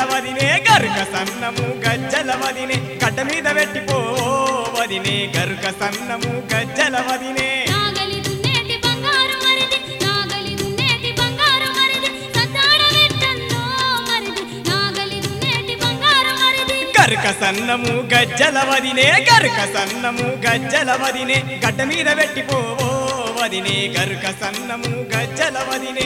వదినే గరుక సన్నము గజ్జల వదినే గడ్డ మీద పెట్టిపో వదినే గరుక సన్నము గజ్జల వదినే నాగలి దున్నేటి బంగారు మరిది నాగలి దున్నేటి బంగారు మరిది సతాడ వెట్టన్నో మరిది నాగలి దున్నేటి బంగారు మరిది గరుక సన్నము గజ్జల వదినే గరుక సన్నము గజ్జల వదినే గడ్డ మీద పెట్టిపో వదినే గరుక సన్నము గజ్జల వదినే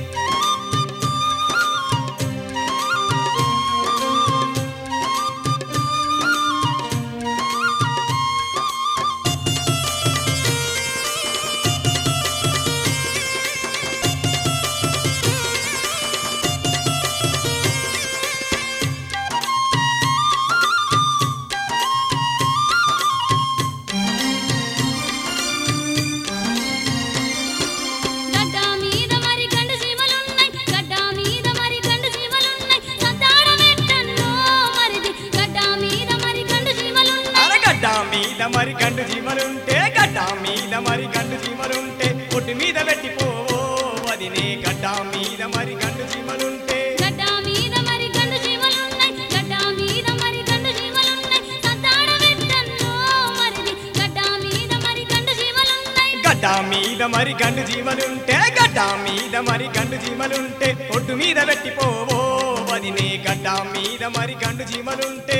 గడ్డ మీద మరి గండు జీవలున్నాయి గడ్డ మీద మరి గండు జీవలున్నాయి సతాడ వెట్టన్నో మరిది గడ్డ మీద మరి గండు జీవలున్నాయి అరగడ్డ మీద మరి గండు జీమలుంటే గడ్డ మీద మరి గండు జీమలుంటే ఒడ్డు మీద పెట్టిపో వదినే గడ్డ మీద మరి గండు జీమలుంటే గడ్డ మీద మరి గండు జీవలున్నాయి గడ్డ మీద మరి గండు జీవలున్నాయి సతాడ వెట్టన్నో మరిది గడ్డ మీద మరి గండు జీవలున్నాయి గడ్డ మీద మరి గండు జీమలుంటే గడ్డ మీద మరి గండు జీమలుంటే ఒడ్డు మీద పెట్టిపో వదినే గడ్డ మీద మరి గండు జీమలుంటే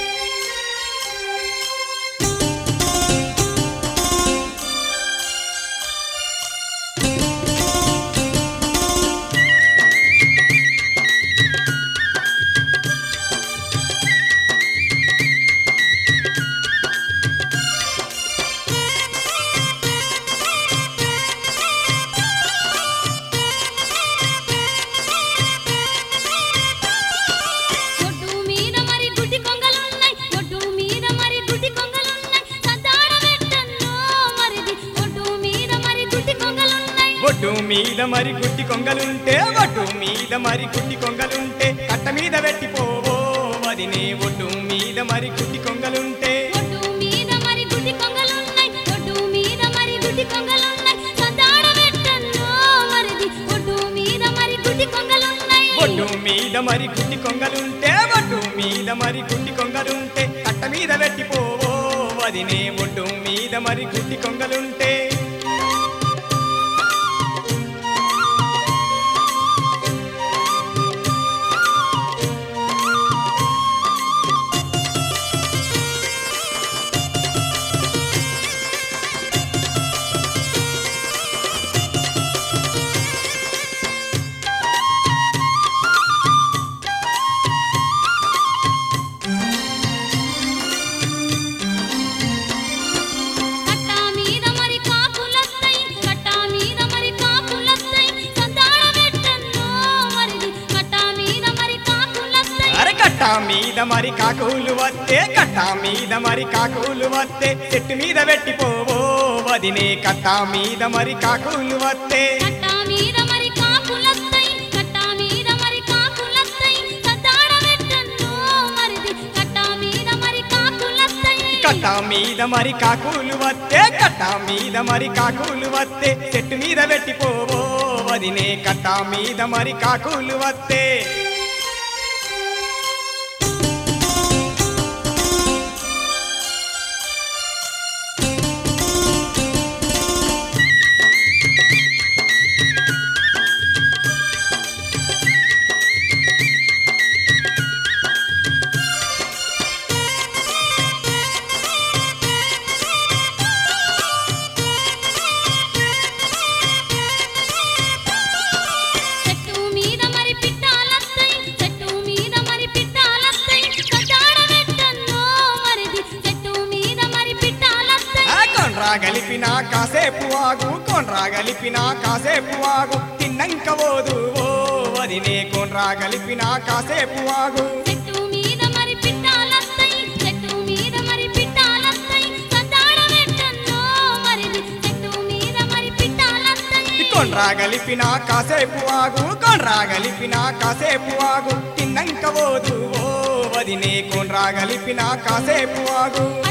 ఒడ్డు మీద మరి గుడ్డి కొంగలున్నాయి ఒడ్డు మీద మరి గుడ్డి కొంగలున్నాయి సతాడ వెట్టన్నో మరిది ఒడ్డు మీద మరి గుడ్డి కొంగలున్నాయి ఒడ్డు మీద మరి గుడ్డి కొంగలుంటే ఒడ్డు మీద మరి గుడ్డి కొంగలుంటే కట్ట మీద పెట్టిపో వదినే ఒడ్డు మీద మరి గుడ్డి కొంగలుంటే ఒడ్డు మీద మరి గుడ్డి కొంగలున్నాయి ఒడ్డు మీద మరి గుడ్డి కొంగలున్నాయి సతాడ వెట్టన్నో మరిది ఒడ్డు మీద మరి గుడ్డి కొంగలున్నాయి ఒడ్డు మీద మరి గుడ్డి కొంగలుంటే ఒడ్డు మీద మరి గుడ్డి కొంగలుంటే కట్ట మీద పెట్టిపో వదినే ఒడ్డు మీద మరి గుడ్డి కొంగలుంటే కట్ట మీద మరి కాకులత్తయి కట్ట మీద మరి కాకులత్తయి సతాడ వెట్టన్నో మరిది కట్ట మీద మరి కాకులత్తయి అరే కట్ట మీద మరి కాకులు వస్తే కట్ట మీద మరి కాకులు వస్తే చెట్టు మీద పెట్టిపో వదినే కట్ట మీద మరి కాకులు వస్తే కట్ట మీద మరి కాకులత్తయి కట్ట మీద మరి కాకులత్తయి సతాడ వెట్టన్నో మరిది కట్ట మీద మరి కాకులత్తయి కట్ట మీద మరి కాకులు వస్తే కట్ట మీద మరి కాకులు వస్తే చెట్టు మీద పెట్టిపో వదినే కట్ట మీద మరి కాకులు వస్తే చెట్టు మీద మరి పిట్టాలత్తయి చెట్టు మీద మరి పిట్టాలత్తయి సతాడ వెట్టన్నో మరిది చెట్టు మీద మరి పిట్టాలత్తయి ఆ కొండ్రా గలిపిన కాసేపు ఆగు కొండ్రా గలిపిన కాసేపు ఆగు తిన్నంక పోదు ఓ వదినే కొండ్రా గలిపిన కాసేపు ఆగు చెట్టు మీద మరి పిట్టాలత్తయి చెట్టు మీద మరి పిట్టాలత్తయి సతాడ వెట్టన్నో మరిది చెట్టు మీద మరి పిట్టాలత్తయి కొండ్రా గలిపిన కాసేపు ఆగు కొండ్రా గలిపిన కాసేపు ఆగు తిన్నంక పోదు ఓ వదినే కొండ్రా గలిపిన కాసేపు ఆగు